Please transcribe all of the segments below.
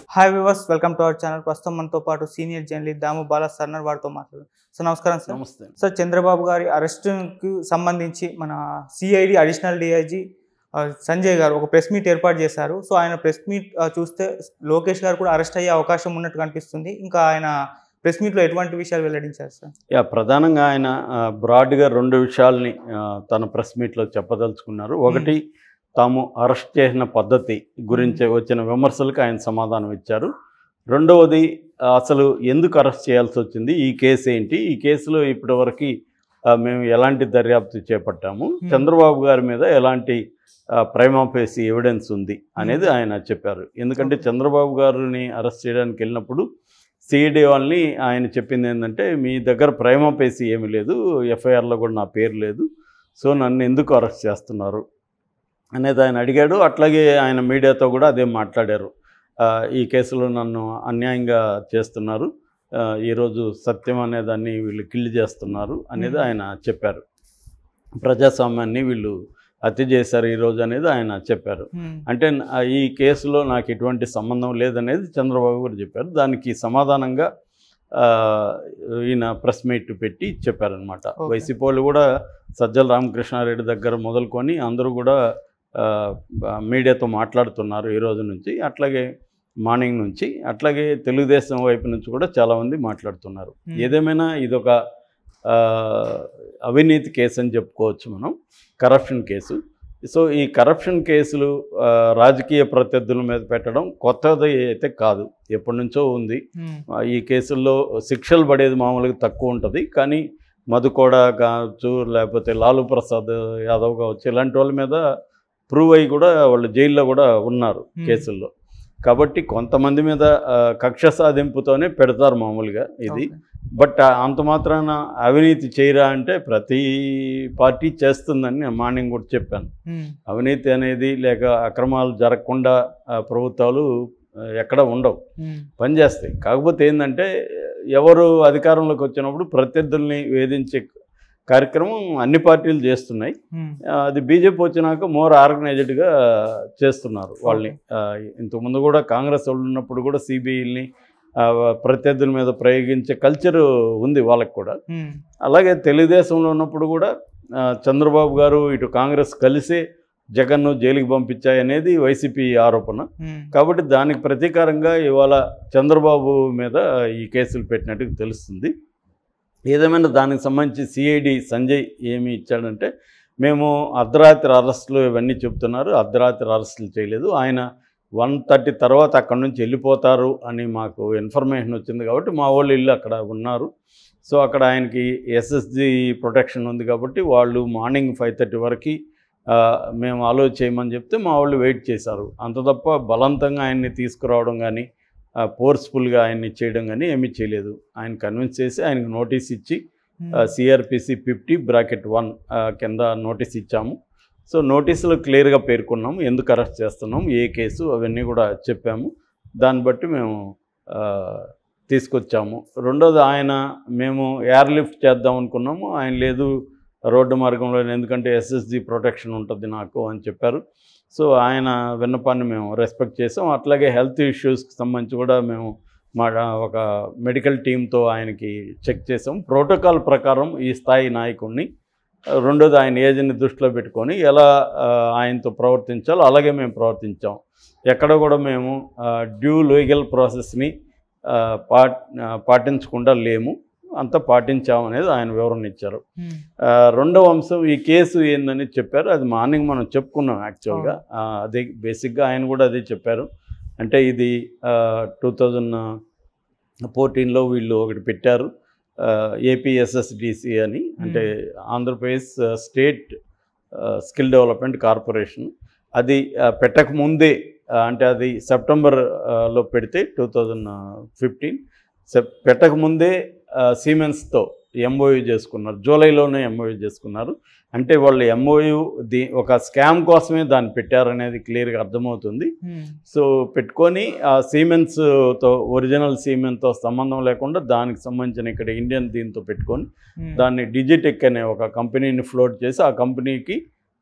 Hi viewers welcome to our channel ప్రస్తుతం మనతో పాటు సీనియర్ జర్నలిస్ట్ దాము బాలా సర్నర్ వారితో మాట్లాడు సార్ నమస్కారం సార్ నమస్తే సార్ చంద్రబాబు గారి అరెస్టుకు సంబంధించి మన సిఐడి అడిషనల్ డిఐజీ సంజయ్ గారు ఒక ప్రెస్ మీట్ ఏర్పాటు చేశారు సో ఆయన ప్రెస్ మీట్ చూస్తే లోకేష్ గారు కూడా అరెస్ట్ అయ్యే అవకాశం ఉన్నట్టు కనిపిస్తుంది ఇంకా ఆయన ప్రెస్ మీట్లో ఎటువంటి విషయాలు వెల్లడించారు సార్ యా ప్రధానంగా ఆయన ఆ, బ్రాడ్గా రెండు విషయాల్ని ఆ, తన ప్రెస్ మీట్లో చెప్పదలుచుకున్నారు ఒకటి తాము అరెస్ట్ చేసిన పద్ధతి గురించి వచ్చిన విమర్శలకు ఆయన సమాధానం ఇచ్చారు రెండవది ఆ, అసలు ఎందుకు అరెస్ట్ చేయాల్సి వచ్చింది ఈ కేసు ఏంటి ఈ కేసులో ఇప్పటివరకు ఆ, మేము ఎలాంటి దర్యాప్తు చేపట్టాము చంద్రబాబు గారి మీద ఎలాంటి ప్రైమాపేసి ఎవిడెన్స్ ఉంది అనేది ఆయన చెప్పారు ఎందుకంటే చంద్రబాబు గారిని అరెస్ట్ చేయడానికి వెళ్ళినప్పుడు సిఐడి వాళ్ళని ఆయన చెప్పింది ఏంటంటే మీ దగ్గర ప్రైమాపేసి ఏమీ లేదు ఎఫ్ఐఆర్లో కూడా నా పేరు లేదు సో నన్ను ఎందుకు అరెస్ట్ చేస్తున్నారు అనేది ఆయన అడిగాడు అట్లాగే ఆయన మీడియాతో కూడా అదే మాట్లాడారు ఆ, ఈ కేసులో నన్ను అన్యాయంగా చేస్తున్నారు ఆ, ఈరోజు సత్యం అనే దాన్ని వీళ్ళు కిల్లి చేస్తున్నారు అనేది మ్మ్. ఆయన చెప్పారు ప్రజాస్వామ్యాన్ని వీళ్ళు హత్య చేశారు ఈరోజు అనేది ఆయన చెప్పారు హ్మ్. అంటే నా- ఈ కేసులో నాకు ఎటువంటి సంబంధం లేదనేది చంద్రబాబు గారు చెప్పారు దానికి సమాధానంగా ఆ, ఈయన ప్రెస్ మీట్ పెట్టి చెప్పారనమాట Okay. వైసీపీ వాళ్ళు కూడా సజ్జల రామకృష్ణారెడ్డి దగ్గర మొదలుకొని అందరూ కూడా ఆ, ఆ, మీడియాతో మాట్లాడుతున్నారు ఈ రోజు నుంచి అట్లాగే మార్నింగ్ నుంచి అట్లాగే తెలుగుదేశం వైపు నుంచి కూడా చాలామంది మాట్లాడుతున్నారు Hmm. ఏదేమైనా ఇదొక ఆ, అవినీతి కేసు అని చెప్పుకోవచ్చు మనం కరప్షన్ కేసు సో ఈ కరప్షన్ కేసులు ఆ, రాజకీయ ప్రత్యర్థుల మీద పెట్టడం కొత్తది అయితే కాదు ఎప్పటి నుంచో ఉంది హ్మ్. ఆ, ఈ కేసుల్లో శిక్షలు పడేది మామూలుగా తక్కువ ఉంటుంది కానీ మధుకోడ కావచ్చు లేకపోతే లాలూ ప్రసాద్ యాదవ్ కావచ్చు ఇలాంటి వాళ్ళ మీద ప్రూవ్ అయ్యి కూడా వాళ్ళు జైల్లో కూడా ఉన్నారు Hmm. కేసుల్లో కాబట్టి కొంతమంది మీద ఆ, కక్ష సాధింపుతోనే పెడతారు మామూలుగా ఇది ఓకే. బట్ అంత మాత్రాన అవినీతి చేయరా అంటే ప్రతి పార్టీ చేస్తుందని నేను మార్నింగ్ కూడా చెప్పాను హ్మ్. అవినీతి అనేది లేక అక్రమాలు జరగకుండా ఆ, ప్రభుత్వాలు ఆ, ఎక్కడ ఉండవు హ్మ్. పనిచేస్తాయి కాకపోతే ఏంటంటే ఎవరు అధికారంలోకి వచ్చినప్పుడు ప్రత్యర్థుల్ని వేధించే కార్యక్రమం అన్ని పార్టీలు చేస్తున్నాయి హ్మ్. ఆ, అది బీజేపీ వచ్చినాక మోర్ ఆర్గనైజ్డ్గా చేస్తున్నారు వాళ్ళని ఆ, ఇంతకుముందు కూడా కాంగ్రెస్ వాళ్ళు ఉన్నప్పుడు కూడా సిబిఐల్ని ప్రత్యర్థుల మీద ప్రయోగించే కల్చర్ ఉంది వాళ్ళకి కూడా హ్మ్. అలాగే తెలుగుదేశంలో ఉన్నప్పుడు కూడా ఆ, చంద్రబాబు గారు ఇటు కాంగ్రెస్ కలిసే జగన్ను జైలుకి పంపించాయి అనేది వైసీపీ ఆరోపణ హ్మ్. కాబట్టి దానికి ప్రతీకారంగా ఇవాళ చంద్రబాబు మీద ఈ కేసులు పెట్టినట్టు తెలుస్తుంది ఏదేమైనా దానికి సంబంధించి సిఐడి సంజయ్ ఏమి ఇచ్చాడంటే మేము అర్ధరాత్రి అరెస్టులు ఇవన్నీ చెప్తున్నారు అర్ధరాత్రి అరెస్టులు చేయలేదు ఆయన వన్ థర్టీ తర్వాత అక్కడి నుంచి వెళ్ళిపోతారు అని మాకు ఇన్ఫర్మేషన్ వచ్చింది కాబట్టి మా వాళ్ళు ఇల్లు అక్కడ ఉన్నారు సో అక్కడ ఆయనకి ఎస్ఎస్జి ప్రొటెక్షన్ ఉంది కాబట్టి వాళ్ళు మార్నింగ్ ఫైవ్ థర్టీ వరకు ఆ, మేము అలో చేయమని చెప్తే మా వాళ్ళు వెయిట్ చేశారు అంత తప్ప బలవంతంగా ఆయన్ని తీసుకురావడం కానీ ఫోర్స్ఫుల్గా ఆయన్ని చేయడం కానీ ఏమీ చేయలేదు ఆయన కన్విన్స్ చేసి ఆయనకు నోటీస్ ఇచ్చి hmm. CrPC fifty bracket one కింద నోటీస్ ఇచ్చాము సో నోటీసులో క్లియర్గా పేర్కొన్నాము ఎందుకు అరెస్ట్ చేస్తున్నాము ఏ కేసు అవన్నీ కూడా చెప్పాము దాన్ని బట్టి మేము ఆ, తీసుకొచ్చాము రెండోది ఆయన మేము ఎయిర్ లిఫ్ట్ చేద్దాం అనుకున్నాము ఆయన లేదు రోడ్డు మార్గంలో ఎందుకంటే ఎస్ఎస్జి ప్రొటెక్షన్ ఉంటుంది నాకు అని చెప్పారు సో ఆయన విన్నపాన్ని మేము రెస్పెక్ట్ చేసాం అట్లాగే హెల్త్ ఇష్యూస్కి సంబంధించి కూడా మేము మా ఒక మెడికల్ టీంతో ఆయనకి చెక్ చేసాం ప్రోటోకాల్ ప్రకారం ఈ స్థాయి నాయకుడిని ఆ, రెండోది ఆయన ఏజ్ని దృష్టిలో పెట్టుకొని ఎలా ఆ, ఆయనతో ప్రవర్తించాలో అలాగే మేము ప్రవర్తించాం ఎక్కడ కూడా మేము డ్యూ లీగల్ ప్రాసెస్ని ఆ, పాట్ ఆ, పాటించకుండా లేము అంతా పాటించాము అనేది ఆయన వివరణ ఇచ్చారు హ్మ్. ఆ, రెండవ అంశం ఈ కేసు ఏందని చెప్పారు అది మార్నింగ్ మనం చెప్పుకున్నాం యాక్చువల్గా ఆ, అదే బేసిక్గా ఆయన కూడా అదే చెప్పారు అంటే ఇది టూ థౌజండ్ ఫోర్టీన్లో వీళ్ళు ఒకటి పెట్టారు ఏపీఎస్ఎస్డిసి అని అంటే Andhra Pradesh state skill development corporation అది ఆ, పెట్టకముందే ఆ, అంటే అది సెప్టెంబర్ ఆ, లో పెడితే టూ థౌజండ్ ఫిఫ్టీన్ సెప్ పెట్టకముందే సీమెన్స్తో ఎంఓయూ చేసుకున్నారు జూలైలోనే ఎంఓయూ చేసుకున్నారు అంటే వాళ్ళు ఎంఓయూ ది ఒక స్కామ్ కోసమే దాన్ని పెట్టారనేది క్లియర్గా అర్థమవుతుంది హ్మ్. సో పెట్టుకొని ఆ సీమెన్స్తో ఒరిజినల్ సీమెన్తో సంబంధం లేకుండా దానికి సంబంధించిన ఇక్కడ ఇండియన్ దీంతో పెట్టుకొని హ్మ్. దాన్ని డిజిటెక్ అనే ఒక కంపెనీని ఫ్లోట్ చేసి ఆ కంపెనీకి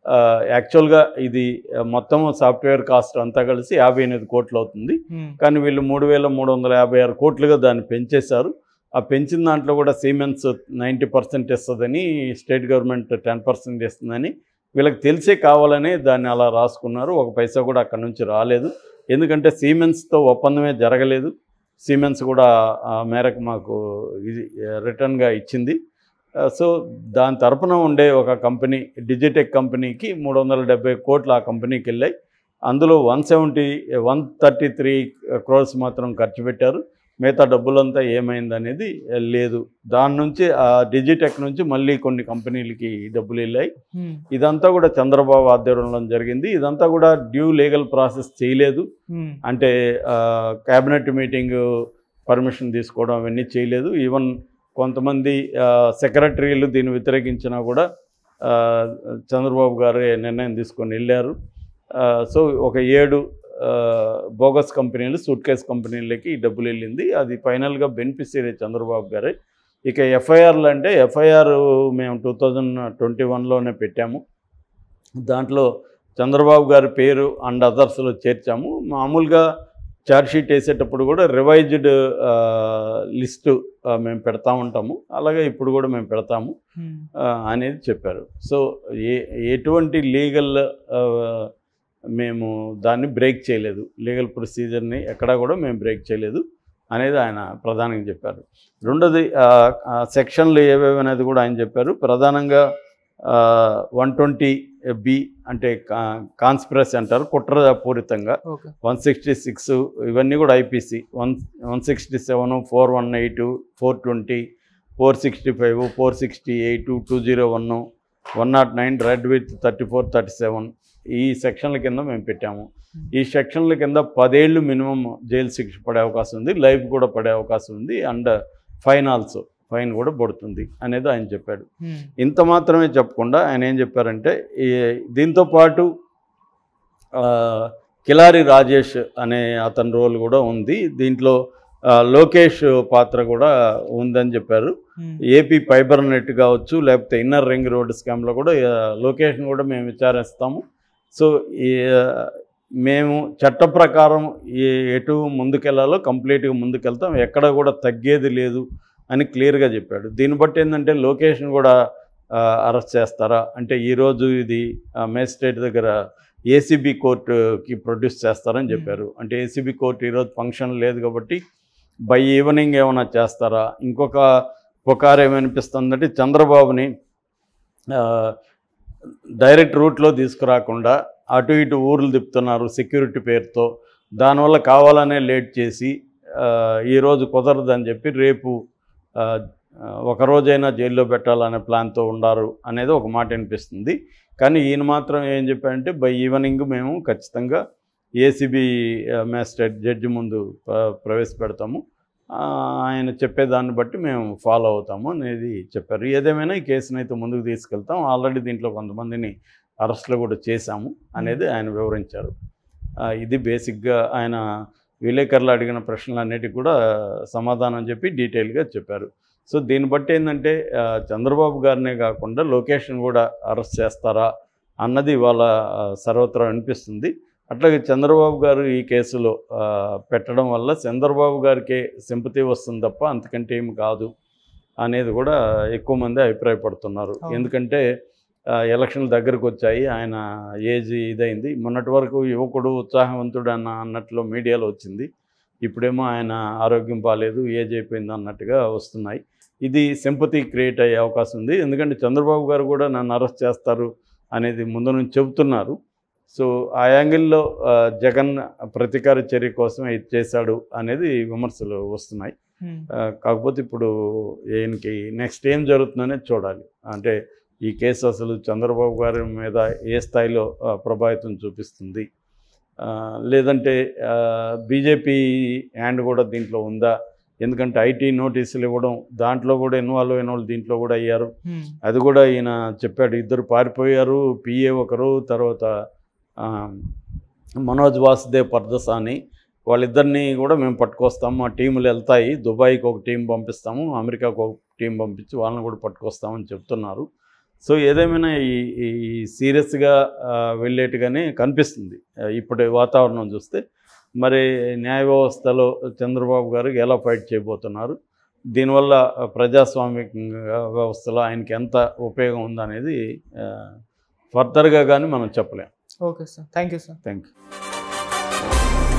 ఆ, యాక్చువల్గా ఇది ఆ, మొత్తం సాఫ్ట్వేర్ కాస్ట్ అంతా కలిసి యాభై ఎనిమిది కోట్లు అవుతుంది ఉమ్, కానీ వీళ్ళు మూడు వేల మూడు వందల యాభై ఆరు కోట్లుగా దాన్ని పెంచేశారు ఆ పెంచిన దాంట్లో కూడా సిమెంట్స్ నైంటీ పర్సెంట్ ఇస్తుందని స్టేట్ గవర్నమెంట్ టెన్ పర్సెంట్ ఇస్తుందని వీళ్ళకి తెలిసే కావాలని దాన్ని అలా రాసుకున్నారు ఒక పైసా కూడా అక్కడ నుంచి రాలేదు ఎందుకంటే సిమెంట్స్తో ఒప్పందమే జరగలేదు సిమెంట్స్ కూడా ఆ మేరకు మాకు ఇది రిటర్న్గా ఇచ్చింది ఆ, సో దాని తరపున ఉండే ఒక కంపెనీ డిజిటెక్ కంపెనీకి మూడు వందల డెబ్బై కోట్లు ఆ కంపెనీకి వెళ్ళాయి అందులో one seventy one thirty three crores మాత్రం ఖర్చు పెట్టారు మిగతా డబ్బులంతా ఏమైంది అనేది లేదు దాని నుంచి ఆ డిజిటెక్ నుంచి మళ్ళీ కొన్ని కంపెనీలకి డబ్బులు వెళ్ళాయి ఉమ్, ఇదంతా కూడా చంద్రబాబు ఆధ్వర్యంలో జరిగింది ఇదంతా కూడా డ్యూ లీగల్ ప్రాసెస్ చేయలేదు ఉమ్, అంటే క్యాబినెట్ మీటింగ్ పర్మిషన్ తీసుకోవడం అవన్నీ చేయలేదు ఈవెన్ కొంతమంది సెక్రటరీలు దీన్ని వ్యతిరేకించినా కూడా ఆ, చంద్రబాబు గారే నిర్ణయం తీసుకొని వెళ్ళారు ఆ, సో ఒక ఏడు ఆ, బోగస్ కంపెనీలు సూట్ కేస్ కంపెనీలకి ఈ డబ్బులు వెళ్ళింది అది ఫైనల్గా బెనిఫిషియరీ చంద్రబాబు గారే ఇక ఎఫ్ఐఆర్లు అంటే ఎఫ్ఐఆర్ మేము టూ థౌజండ్ ట్వంటీ వన్లోనే పెట్టాము దాంట్లో చంద్రబాబు గారి పేరు అండ్ అదర్స్లో చేర్చాము మామూలుగా ఛార్జ్షీట్ వేసేటప్పుడు కూడా రివైజ్డ్ లిస్టు మేము పెడతా ఉంటాము అలాగే ఇప్పుడు కూడా మేము పెడతాము ఉమ్, ఆ, అనేది చెప్పారు సో ఏ ఎటువంటి లీగల్ మేము దాన్ని బ్రేక్ చేయలేదు లీగల్ ప్రొసీజర్ని ఎక్కడా కూడా మేము బ్రేక్ చేయలేదు అనేది ఆయన ప్రధానంగా చెప్పారు రెండోది ఆ, ఆ సెక్షన్లు ఏవేవి అనేది కూడా ఆయన చెప్పారు ప్రధానంగా వన్ ట్వంటీ బి అంటే కాన్స్పిరసీ అంటారు కుట్రపూరితంగా ఓకే వన్ సిక్స్టీ సిక్స్ ఇవన్నీ కూడా IPC one one sixty seven four one eight four twenty four sixty five four sixty eight two zero one one nought nine read with thirty four thirty seven ఈ సెక్షన్ల కింద మేము పెట్టాము ఈ సెక్షన్ల కింద పదేళ్ళు మినిమం జైలు శిక్ష పడే అవకాశం ఉంది లైఫ్ కూడా పడే అవకాశం ఉంది అండ్ ఫైన్ ఆల్సో ఫైన్ కూడా పడుతుంది అనేది ఆయన చెప్పాడు ఉమ్, ఇంత మాత్రమే చెప్పకుండా ఆయన ఏం చెప్పారంటే ఈ దీంతో పాటు ఆ, కిలారి రాజేష్ అనే అతని రోల్ కూడా ఉంది దీంట్లో ఆ, లోకేష్ పాత్ర కూడా ఉందని చెప్పారు ఉమ్, ఏపీ ఫైబర్ నెట్ కావచ్చు లేకపోతే ఇన్నర్ రింగ్ రోడ్ స్కామ్లో కూడా ఆ, లోకేష్ని కూడా మేము విచారిస్తాము సో ఈ ఆ, మేము చట్ట ప్రకారం ఈ ఎటు ముందుకెళ్లాలో కంప్లీట్గా ముందుకెళ్తాం ఎక్కడ కూడా తగ్గేది లేదు అని క్లియర్గా చెప్పాడు దీన్ని బట్టి ఏంటంటే లొకేషన్ కూడా అరెస్ట్ చేస్తారా అంటే ఈరోజు ఇది మేజిస్ట్రేట్ దగ్గర ఏసీబీ కోర్టుకి ప్రొడ్యూస్ చేస్తారని చెప్పారు అంటే ఏసీబీ కోర్టు ఈరోజు ఫంక్షన్ లేదు కాబట్టి బై ఈవినింగ్ ఏమైనా చేస్తారా ఇంకొక పుకారు ఏమనిపిస్తుందంటే చంద్రబాబుని ఆ, డైరెక్ట్ రూట్లో తీసుకురాకుండా అటు ఇటు ఊర్లు తిప్పుతున్నారు సెక్యూరిటీ పేరుతో దానివల్ల కావాలనే లేట్ చేసి ఆ, ఈరోజు కుదరదని చెప్పి రేపు ఆ, ఆ, ఒక రోజైనా జైల్లో పెట్టాలనే ప్లాన్తో ఉండారు అనేది ఒక మాట అనిపిస్తుంది కానీ ఈయన మాత్రం ఏం చెప్పారంటే బై ఈవినింగ్ మేము ఖచ్చితంగా ఏసీబీ మ్యాజిస్ట్రేట్ జడ్జి ముందు ప్ర- ప్రవేశపెడతాము ఆ, ఆయన చెప్పేదాన్ని బట్టి మేము ఫాలో అవుతాము అనేది చెప్పారు ఏదేమైనా ఈ కేసుని అయితే ముందుకు తీసుకెళ్తాం ఆల్రెడీ దీంట్లో కొంతమందిని అరెస్టులు కూడా చేశాము అనేది ఆయన వివరించారు ఆ, ఇది బేసిక్గా ఆయన విలేకరులు అడిగిన ప్రశ్నలన్నిటికీ కూడా సమాధానం చెప్పి డీటెయిల్గా చెప్పారు సో దీన్ని బట్టి ఏంటంటే ఆ, చంద్రబాబు గారినే కాకుండా లొకేషన్ కూడా అరెస్ట్ చేస్తారా అన్నది ఇవాళ ఆ, సర్వత్రా అనిపిస్తుంది అట్లాగే చంద్రబాబు గారు ఈ కేసులో ఆ, పెట్టడం వల్ల చంద్రబాబు గారికే సింపతి వస్తుంది తప్ప అంతకంటే ఏమి కాదు అనేది కూడా ఎక్కువ మంది అభిప్రాయపడుతున్నారు అవును. ఎందుకంటే ఆ, ఎలక్షన్లు దగ్గరకు వచ్చాయి ఆయన ఏజ్ ఇదైంది మొన్నటి వరకు యువకుడు ఉత్సాహవంతుడు అన్న అన్నట్లు మీడియాలో వచ్చింది ఇప్పుడేమో ఆయన ఆరోగ్యం బాగాలేదు ఏజ్ అయిపోయింది అన్నట్టుగా వస్తున్నాయి ఇది సింపతి క్రియేట్ అయ్యే అవకాశం ఉంది ఎందుకంటే చంద్రబాబు గారు కూడా నన్ను అరెస్ట్ చేస్తారు అనేది ముందు నుంచి చెబుతున్నారు సో ఆ యాంగిల్లో ఆ, జగన్ ప్రతీకార చర్య కోసం ఇది చేశాడు అనేది విమర్శలు వస్తున్నాయి ఉమ్, ఆ, కాకపోతే ఇప్పుడు ఈయనకి నెక్స్ట్ ఏం జరుగుతుందనేది చూడాలి అంటే ఈ కేసు అసలు చంద్రబాబు గారి మీద ఏ స్థాయిలో ఆ, ప్రభావితం చూపిస్తుంది ఆ, లేదంటే బీజేపీ హ్యాండ్ కూడా దీంట్లో ఉందా ఎందుకంటే ఐటీ నోటీసులు ఇవ్వడం దాంట్లో కూడా ఇన్వాల్వ్ అయిన వాళ్ళు దీంట్లో కూడా అయ్యారు ఉమ్, అది కూడా ఈయన చెప్పాడు ఇద్దరు పారిపోయారు పిఏ ఒకరు తర్వాత ఆ, మనోజ్ వాసుదేవ్ పర్దసాని వాళ్ళిద్దరిని కూడా మేము పట్టుకొస్తాము మా టీములు వెళ్తాయి దుబాయ్కి ఒక టీం పంపిస్తాము అమెరికాకు ఒక టీం పంపించి వాళ్ళని కూడా పట్టుకొస్తామని చెప్తున్నారు సో ఏదేమైనా ఈ ఈ సీరియస్గా వెళ్ళేట్టుగానే కనిపిస్తుంది ఆ, ఇప్పటి వాతావరణం చూస్తే మరి న్యాయ వ్యవస్థలో చంద్రబాబు గారు ఎలా ఫైట్ చేయబోతున్నారు దీనివల్ల ఆ, ప్రజాస్వామిక వ్యవస్థలో ఆయనకి ఎంత ఉపయోగం ఉందనేది ఆ, ఫర్దర్గా కానీ మనం చెప్పలేం okay sir thank you sir thank you